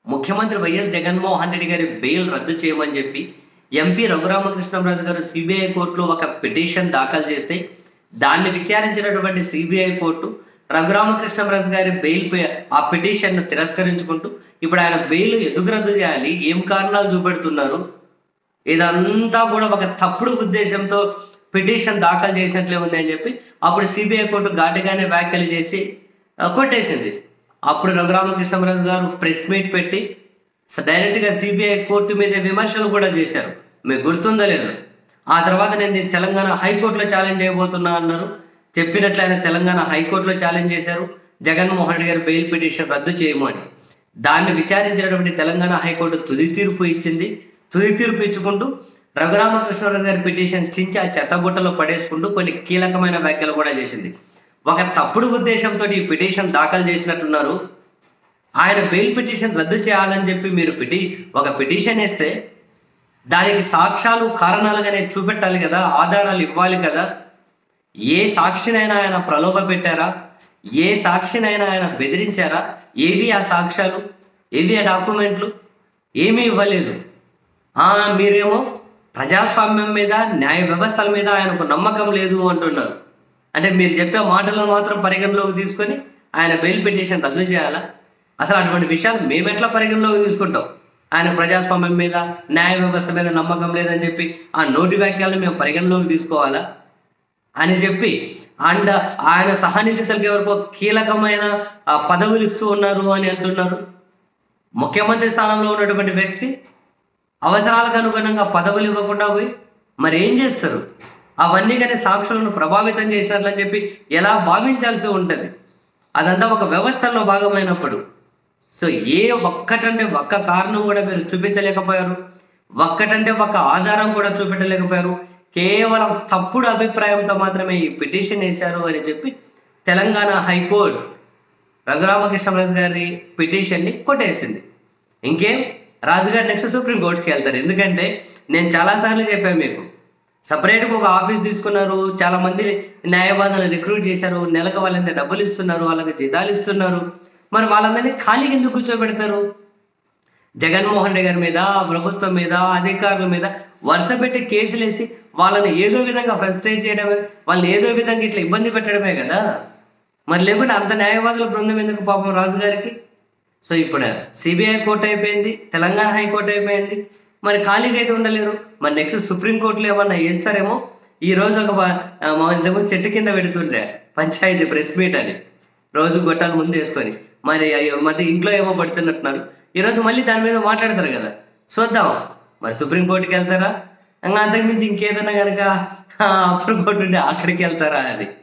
ముఖ్యమంత్రి వైఎస్ జగన్మోహన్ రెడ్డి గారి బెయిల్ రద్దు చేయమని చెప్పి ఎంపీ రఘురామకృష్ణరాజు గారు సిబిఐ కోర్టులో ఒక పిటిషన్ దాఖలు చేస్తే దాన్ని విచారించినటువంటి సిబిఐ కోర్టు రఘురామకృష్ణరాజు గారి బెయిల్ పై ఆ పిటిషన్ను తిరస్కరించుకుంటూ ఇప్పుడు ఆయన బెయిల్ ఎందుకు రద్దు చేయాలి ఏం కారణాలు చూపెడుతున్నారు ఇదంతా కూడా ఒక తప్పుడు ఉద్దేశంతో పిటిషన్ దాఖలు చేసినట్లే ఉంది అని చెప్పి అప్పుడు సిబిఐ కోర్టు ఘాటుగానే వ్యాఖ్యలు చేసి ఆ, కొట్టేసింది అప్పుడు రఘురామకృష్ణరాజు గారు ప్రెస్ మీట్ పెట్టి స- డైరెక్ట్గా సిబిఐ కోర్టు మీద విమర్శలు కూడా చేశారు మీకు గుర్తుందో లేదు ఆ తర్వాత నేను దీన్ని తెలంగాణ హైకోర్టులో ఛాలెంజ్ చేయబోతున్నా అన్నారు చెప్పినట్లు ఆయన తెలంగాణ హైకోర్టులో ఛాలెంజ్ చేశారు జగన్మోహన్ రెడ్డి గారి బెయిల్ పిటిషన్ రద్దు చేయము అని దాన్ని విచారించినటువంటి తెలంగాణ హైకోర్టు తుది తీర్పు ఇచ్చింది తుది తీర్పు ఇచ్చుకుంటూ రఘురామకృష్ణరాజు గారి పిటిషన్ చించి ఆ చెత్తబుట్టలో పడేసుకుంటూ కొన్ని కీలకమైన వ్యాఖ్యలు కూడా చేసింది ఒక తప్పుడు ఉద్దేశంతో ఈ పిటిషన్ దాఖలు చేసినట్టున్నారు ఆయన బెయిల్ పిటిషన్ రద్దు చేయాలని చెప్పి మీరు పిటి ఒక పిటిషన్ వేస్తే దానికి సాక్ష్యాలు కారణాలుగానే చూపెట్టాలి కదా ఆధారాలు ఇవ్వాలి కదా ఏ సాక్షినైనా ఆయన ప్రలోభ పెట్టారా ఏ సాక్షినైనా ఆయన బెదిరించారా ఏవి ఆ సాక్ష్యాలు ఏవి ఆ డాక్యుమెంట్లు ఏమీ ఇవ్వలేదు ఆ, మీరేమో ప్రజాస్వామ్యం మీద న్యాయ వ్యవస్థల మీద ఆయనకు నమ్మకం లేదు అంటున్నారు అంటే మీరు చెప్పే మాటలను మాత్రం పరిగణలోకి తీసుకొని ఆయన బెయిల్ పిటిషన్ రద్దు చేయాలా అసలు అటువంటి విషయాలు మేము ఎట్లా పరిగణలోకి తీసుకుంటాం ఆయన ప్రజాస్వామ్యం మీద న్యాయ వ్యవస్థ మీద నమ్మకం లేదని చెప్పి ఆ నోటి వ్యాఖ్యలను మేము పరిగణలోకి తీసుకోవాలా అని చెప్పి అండ్ ఆయన సహనిధితులకు ఎవరికో కీలకమైన ఆ, పదవులు ఇస్తూ ఉన్నారు అని అంటున్నారు ముఖ్యమంత్రి స్థానంలో ఉన్నటువంటి వ్యక్తి అవసరాలకు అనుగుణంగా పదవులు ఇవ్వకుండా పోయి మరి ఏం చేస్తారు అవన్నీ కానీ సాక్షులను ప్రభావితం చేసినట్లని చెప్పి ఎలా భావించాల్సి ఉంటుంది అదంతా ఒక వ్యవస్థలో భాగమైనప్పుడు సో ఏ ఒక్కటంటే ఒక్క కారణం కూడా మీరు చూపించలేకపోయారు ఒక్కటంటే ఒక ఆధారం కూడా చూపెట్టలేకపోయారు కేవలం తప్పుడు అభిప్రాయంతో మాత్రమే ఈ పిటిషన్ వేశారు అని చెప్పి తెలంగాణ హైకోర్టు రఘురామకృష్ణరాజు గారి పిటిషన్ని కొట్టేసింది ఇంకేం రాజుగారు నెక్స్ట్ సుప్రీంకోర్టుకి వెళ్తారు ఎందుకంటే నేను చాలాసార్లు చెప్పాను మీకు సపరేట్గా ఒక ఆఫీస్ తీసుకున్నారు చాలా మంది న్యాయవాదులను రిక్రూట్ చేశారు నెలకు వాళ్ళంత డబ్బులు ఇస్తున్నారు వాళ్ళకి జీతాలు ఇస్తున్నారు మరి వాళ్ళందరినీ ఖాళీకి ఎందుకు కూర్చోబెడతారు జగన్మోహన్ రెడ్డి గారి మీద ప్రభుత్వం మీద అధికారుల మీద వరుస పెట్టి కేసులు వేసి వాళ్ళని ఏదో విధంగా ఫ్రస్ట్రేట్ చేయడమే వాళ్ళని ఏదో విధంగా ఇట్లా ఇబ్బంది పెట్టడమే కదా మరి లేకుంటే అంత న్యాయవాదుల బృందం ఎందుకు పాపం రాజు గారికి సో ఇప్పుడు సిబిఐ కోర్టు అయిపోయింది తెలంగాణ హైకోర్టు అయిపోయింది మరి ఖాళీగా అయితే ఉండలేరు మరి నెక్స్ట్ సుప్రీంకోర్టులో ఏమన్నా వేస్తారేమో ఈ రోజు ఒక ప- ఆ, మా ఇంతకుముందు చెట్టు కింద పెడుతుండే పంచాయతీ ప్రెస్ మీట్ అని రోజు గొట్టాలు ముందు వేసుకొని మరి అయ్యో మధ్య ఇంట్లో ఏమో పడుతున్నట్టున్నారు ఈరోజు మళ్ళీ దాని మీద మాట్లాడతారు కదా చూద్దాం మరి సుప్రీంకోర్టుకి వెళ్తారా ఇంకా అంతకుమించి ఇంకేదైనా కనుక అప్పుడు కోర్టు ఉంటే అక్కడికి వెళ్తారా అని